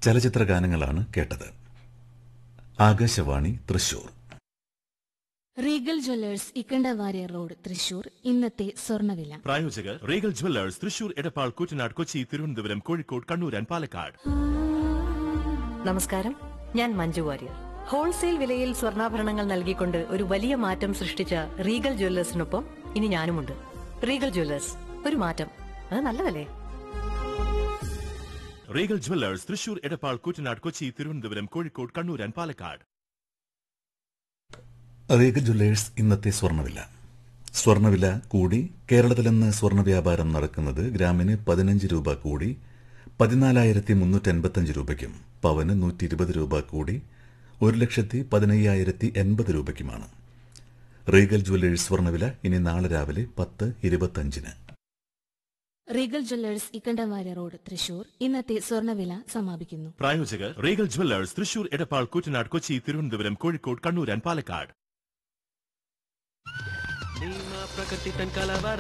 ചലച്ചിത്ര ഗാനങ്ങളാണ് കേട്ടത് Akashvani Thrissur Regal Jewellers Ikkandawarrier Road Thrissur ഇന്നത്തെ സ്വർണ്ണവില പ്രായോജകർ Regal Jewellers Thrissur Edappal Koottanad Kochi Thiruvananthapuram Kozhikode Kannur and Palakkad നമസ്കാരം ഞാൻ മഞ്ജു വാര്യർ ഹോൾസെയിൽ വിലയിൽ സ്വർണ്ണാഭരണങ്ങൾ നൽകിക്കൊണ്ട് ഒരു വലിയ മാറ്റം സൃഷ്ടിച്ച റീഗൽ ജ്വല്ലേഴ്സിനൊപ്പം ഇനി ഞാനുമുണ്ട് റീഗൽ ജ്വല്ലേഴ്സ് ഒരു മാറ്റം അത് നല്ലതല്ലേ Regal Jewellers Thrissur Edappal Koottanad Kochi Thiruvananthapuram Kozhikode Kannur and Palakkad Regal Jewellers ഇന്നത്തെ സ്വർണ്ണവില സ്വർണ്ണവില കൂടി കേരളത്തിലിന്ന് സ്വർണ്ണ വ്യാപാരം നടക്കുന്നത് ഗ്രാമിന് പതിനഞ്ച് രൂപ കൂടി പതിനാലായിരത്തി മുന്നൂറ്റി എൺപത്തഞ്ച് രൂപയ്ക്കും പവന് നൂറ്റി ഇരുപത് രൂപ കൂടി ഒരു ലക്ഷത്തി പതിനയ്യായിരത്തി എൺപത് രൂപയ്ക്കുമാണ് റീഗൽ ജ്വല്ലേഴ്സ് സ്വർണ്ണവില ഇനി നാളെ രാവിലെ പത്ത് ഇരുപത്തഞ്ചിന് Regal Jewellers Ikkandawarrier Road Thrissur ഇന്നത്തെ സ്വർണ്ണവില സമാപിക്കുന്നു പ്രായോജകർ Regal Jewellers Thrissur Edappal Koottanad Kochi Thiruvananthapuram Kozhikode Kannur and Palakkad നീ പ്രകൃതി തൻ കലവർ